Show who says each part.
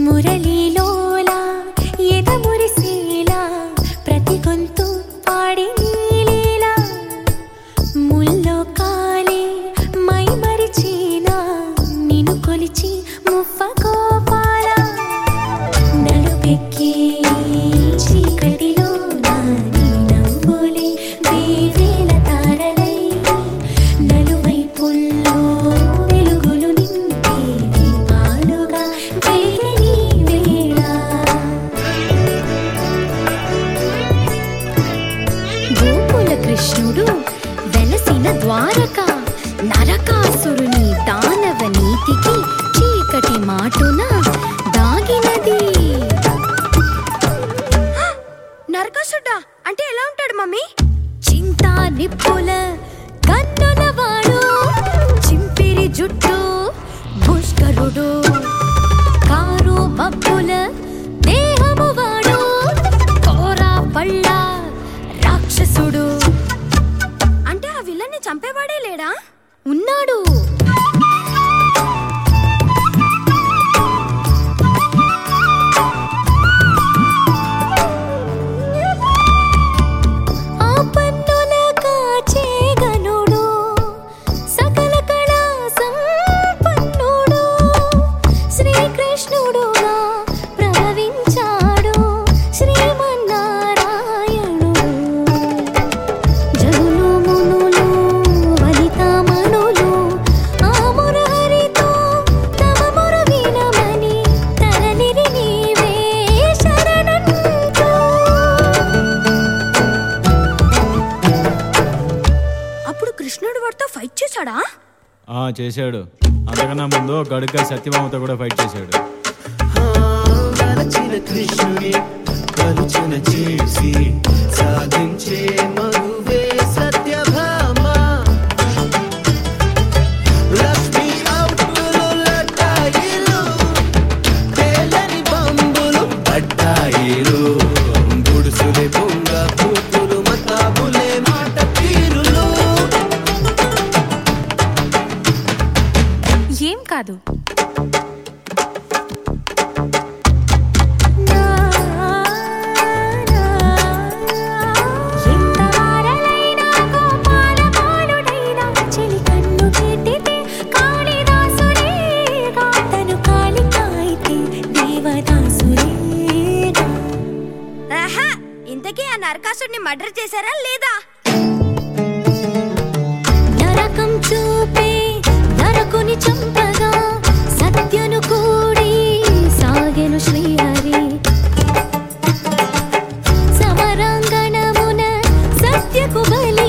Speaker 1: మురళీలోలా ఎద మురిసేలా ప్రతి గొంతు పాడి నీలీలా ముల్లో కాలే మై మరిచేనా నిన్ను కొలిచి మువ్వ గోపాల నలుపెక్కి చీకటిలో నీ నవ్వులే వేవేల తారలై నలువైపుల్లో వెలుగులు నింపే దీపాలుగా వెలిగే నీ వేళ గోకుల కృష్ణుడు వెలసిన ద్వారక నరకాసురుని దానవ నీతికి చీకటి మాటున దాగినది
Speaker 2: నరకాసుడ్డా అంటే ఎలా ఉంటాడు మమ్మీ
Speaker 1: చింతా నిప్పుల కన్నుల వాడు చింపిరి జుట్టు పుష్కరుడు కారు మబ్బుల దేహము వాడు కోరా పళ్ళ రాక్షసుడు
Speaker 2: అంటే ఆ విలన్ని చంపేవాడే లేడా
Speaker 1: ఉన్నాడు ఆ పన్నుల కాచే గనుడు సకల కళా సంపన్నుడు శ్రీకృష్ణుడుగా ప్రభవించాడు శ్రీమన్నారాయణుడు జనులు మునులు వనితామణులు ఆ మురహరితో తమ మురు వినమని తరలిరి నీవే శరణంటూ
Speaker 2: అప్పుడు కృష్ణుడు వాడితో ఫైట్ చేశాడా
Speaker 3: ఆ చేశాడు అంతకన్నా ముందు గడుక సత్యభామతో కూడా ఫైట్ చేశాడు
Speaker 4: మరచిన కృష్ణుని కలుచిన చేసి సాధించే మగువే సత్యభామ లక్ష్మి అవుటులు లటాయిలు తేలని బంబులు పట్టాయిలు గుడుసులే పొంగ పూతులు మతాబులే మాట తీరులు
Speaker 1: ఏం కాదు
Speaker 2: ఆహా ఇంతకీ ఆ నరకాసుడిని మర్డర్ చేశారా లేదా
Speaker 1: నరకం చూపే నరకుని చంపగా సత్యను కూడి సాగెను శ్రీహరి సమరాంగణమున సత్యకు బలి